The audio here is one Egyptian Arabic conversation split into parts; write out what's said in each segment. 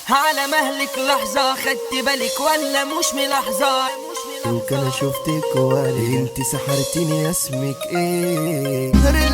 على مهلك لحظة خدت بالك ولا مش ملاحظة دوك انا شفتك واري انت سحرتيني اسمك ايه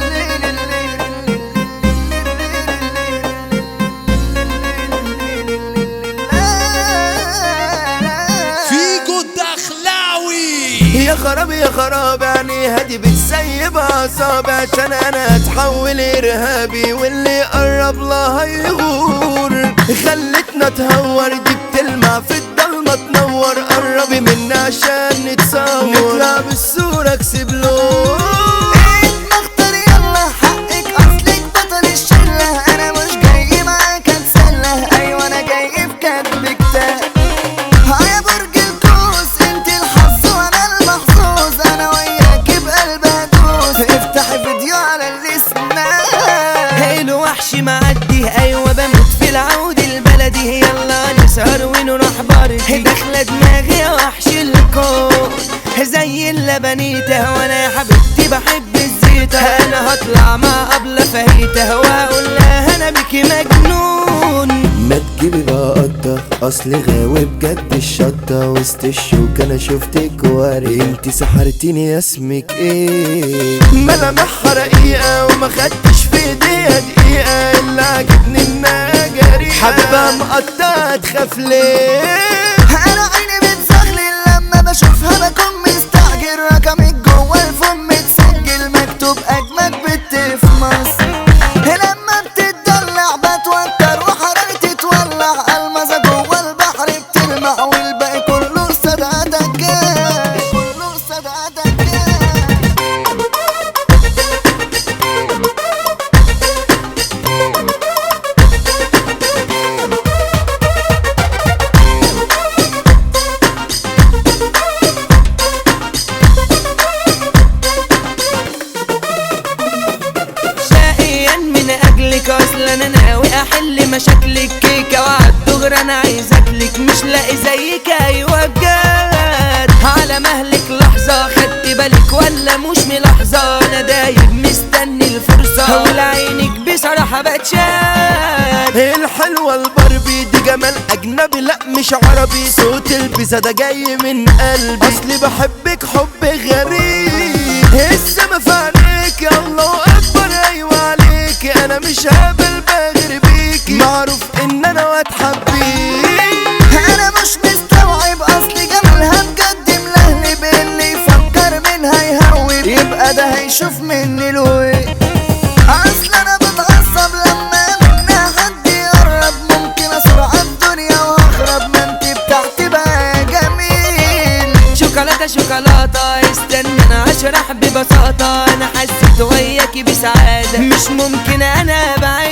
فيجو الدخلاوي يا خراب يا خراب يعني هدي بتسيب اعصابي عشان انا اتحول ارهابي واللي قرب لها يغور خلتنا تهور دي بتلمع في الضلمه تنور قربي مني عشان نتصور نطلع بالصوره اكسب لون مختار يلا حقك اصلك بطل الشله انا مش جاي معاك اتسلى ايوه انا جاي في كاتب كتاب ها يا برج القوس انت الحظ وانا المحظوظ انا وياك بقلب هدوس افتحي فيديو على اللي اسمها الوحش معدي ايوه بموت في العود البلدي يلا نسهر ونروح بارتي داخله دماغي يا وحش الكون زي اللبنيته وانا يا حبيبتي بحب الزيته انا هطلع مع ابله فهيته واقول لها انا بك مجنون ما تجيبي بقى قطة اصل غاوي بجد الشطة وسط الشوك انا شفتك واري انت سحرتيني اسمك ايه ملامحها رقيقة وما خدتش في ايديها دقيقة اللي عجبني انها جريئة حبة مقطعة تخاف ليه انا عيني بتزغلل لما بشوفها بكون مستعجل رقمك جوه الفم متسجل مكتوب اجمد بنت في مصر لما بتتدلع بتوتر وحرارتي تولع المزة جوه البحر بتلمع والباقي كله صدقتك كله صدقتك شقيا من اجلك اصلا انا ناوي احل مشاكلك كيكه وعد دغري انا عايز اكلك مش لاقي زيك ايوه بجد على مهلك لحظه خدت بالك ولا مش ملاحظه انا دايب مستني الفرصه ولعينك بصراحه بتشاد الحلوة الباربي دي جمال أجنبي لأ مش عربي صوت البيزا ده جاي من قلبي أصلي بحبك حب غريب السما في عينيك يا الله أكبر أيوة عليك أنا مش هقبل بغير بيكي معروف إن أنا واد حبيك انا مش مستوعب اصل جمالها بجد ملهلب اللي يفكر منها يهوب يبقى ده هيشوف مني الوي اصل انا بتعصب لما منها حد يقرب ممكن اسرع الدنيا واخرب ما انت بتاعتي بقى جميل شوكولاتة شوكولاتة استنى انا اشرح ببساطة انا حسيت وياكي بسعادة مش ممكن انا ابعد